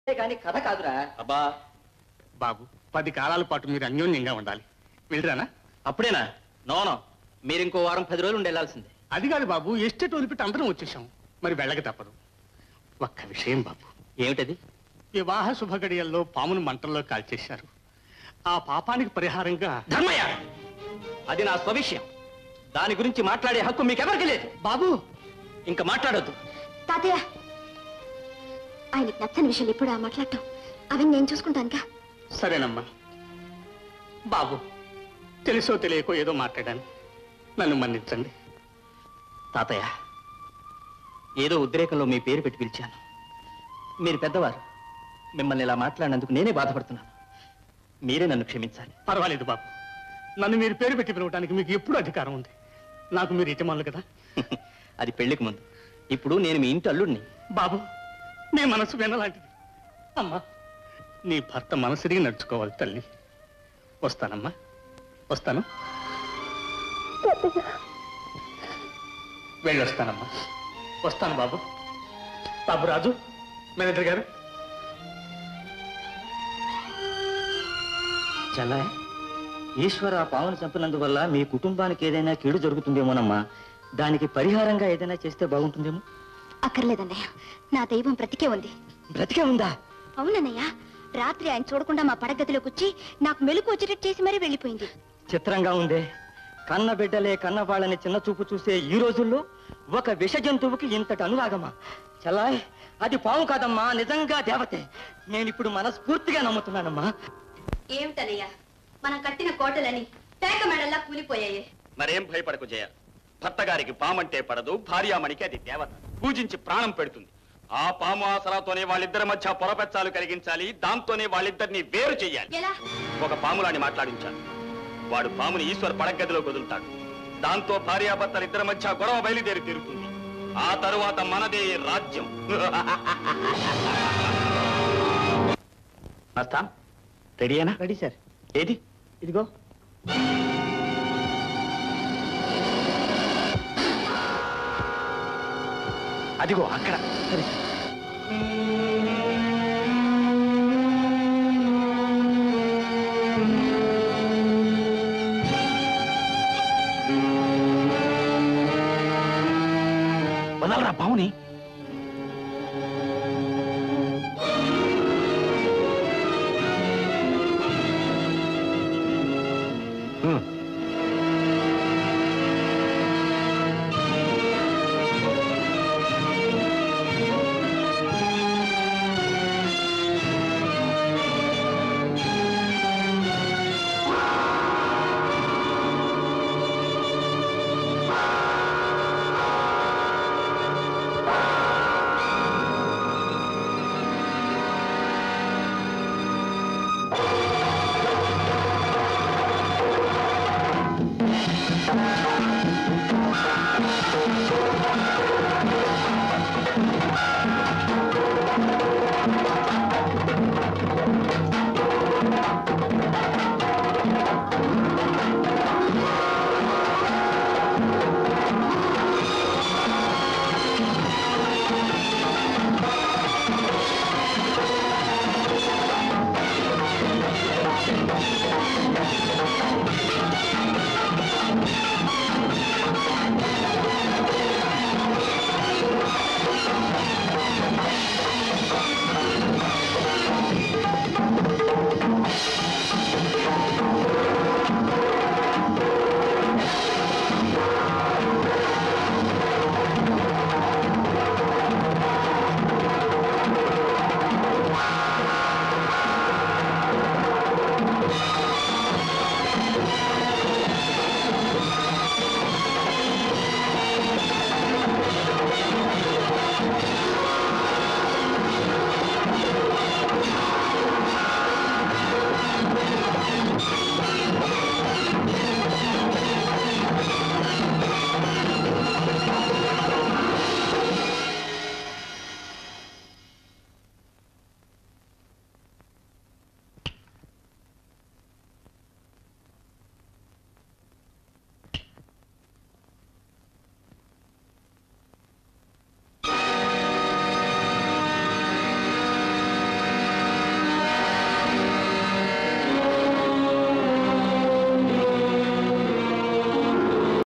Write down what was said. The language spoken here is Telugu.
కానీ కథ కాదురా అబ్బా బాబు పది కాలాల పాటు మీరు అన్యోన్యంగా ఉండాలి వెళ్ళరానా అప్పుడేనా నోనో మీరు ఇంకో వారం పది రోజులు ఉండి వెళ్ళాల్సిందే అది కాదు బాబు ఎస్టేట్ వదిలిపెట్టి అందరం వచ్చేసాం మరి వెళ్ళక తప్పదు ఒక్క విషయం బాబు ఏమిటది వివాహ శుభగడియల్లో పామును మంటల్లో కాల్చేశారు ఆ పాపానికి పరిహారంగా ధర్మయ్య అది నా స్వవిషయం దాని గురించి మాట్లాడే హక్కు మీకెవరికి లేదు బాబు ఇంకా మాట్లాడొద్దు తాతయ్య ఆయనకి నచ్చని విషయాలు ఇప్పుడు మాట్లాడటం అవన్నీ నేను చూసుకుంటానుగా సరేనమ్మా బాబు తెలుసో తెలియకో ఏదో మాట్లాడాను నన్ను మన్నించండి తాతయ్య ఏదో ఉద్రేకంలో మీ పేరు పెట్టి పిలిచాను మీరు పెద్దవారు మిమ్మల్ని ఇలా మాట్లాడినందుకు నేనే బాధపడుతున్నాను మీరే నన్ను క్షమించాలి పర్వాలేదు బాబు నన్ను మీరు పేరు పెట్టి పిలవడానికి మీకు ఎప్పుడు అధికారం ఉంది నాకు మీరు ఇటమాలు కదా అది పెళ్లికి ముందు ఇప్పుడు నేను మీ ఇంటి అల్లుడిని బాబు నీ మనసు వినలాంటిది అమ్మా నీ భర్త మనసుడిగి నడుచుకోవాలి తల్లి వస్తానమ్మా వస్తాను వెళ్ళొస్తానమ్మా వస్తాను బాబు బాబు రాజు మేనేజర్ గారు చల్లాయ్ ఈశ్వర ఆ పావును చంపినందువల్ల మీ కుటుంబానికి ఏదైనా కీడు జరుగుతుందేమోనమ్మా దానికి పరిహారంగా ఏదైనా చేస్తే బాగుంటుందేమో అక్కర్లేదన్నయ్య నా దైవం బ్రతికే ఉంది బ్రతికే ఉందా అవునన్నయ్య రాత్రి ఆయన చూడకుండా మా పడగదిలోకి వచ్చి నాకు మెలకు వచ్చేటట్టు చేసి మరీ వెళ్ళిపోయింది చిత్రంగా ఉందే కన్న బిడ్డలే కన్న వాళ్ళని చిన్న చూపు చూసే ఈ రోజుల్లో ఒక విష జంతువుకి ఇంతటి అనురాగమా చలాయ్ అది పాము కాదమ్మా నిజంగా దేవతే నేను ఇప్పుడు మనస్ఫూర్తిగా నమ్ముతున్నానమ్మా ఏమిటనయ్య మనం కట్టిన కోటలని పేక మెడల్లా కూలిపోయాయి మరేం భయపడకు జయ భర్త గారికి పామంటే పడదు భార్యామణికి అది దేవత పూజించి ప్రాణం పెడుతుంది ఆ పాము ఆసరాతోనే వాళ్ళిద్దరి మధ్య పొరపెచ్చాలు కలిగించాలి దాంతోనే వాళ్ళిద్దరిని వేరు చెయ్యాలి ఎలా ఒక పాములాని మాట్లాడించాలి వాడు పాముని ఈశ్వర్ పడగదిలో వదులుతాడు దాంతో భార్యాభర్తలు ఇద్దరి మధ్య గొడవ బయలుదేరి తీరుతుంది ఆ తరువాత మనదే రాజ్యం మస్తా రెడీయేనా రెడీ సార్ ఏది ఇదిగో అదిగో అక్కడ సరే వదలరా పావుని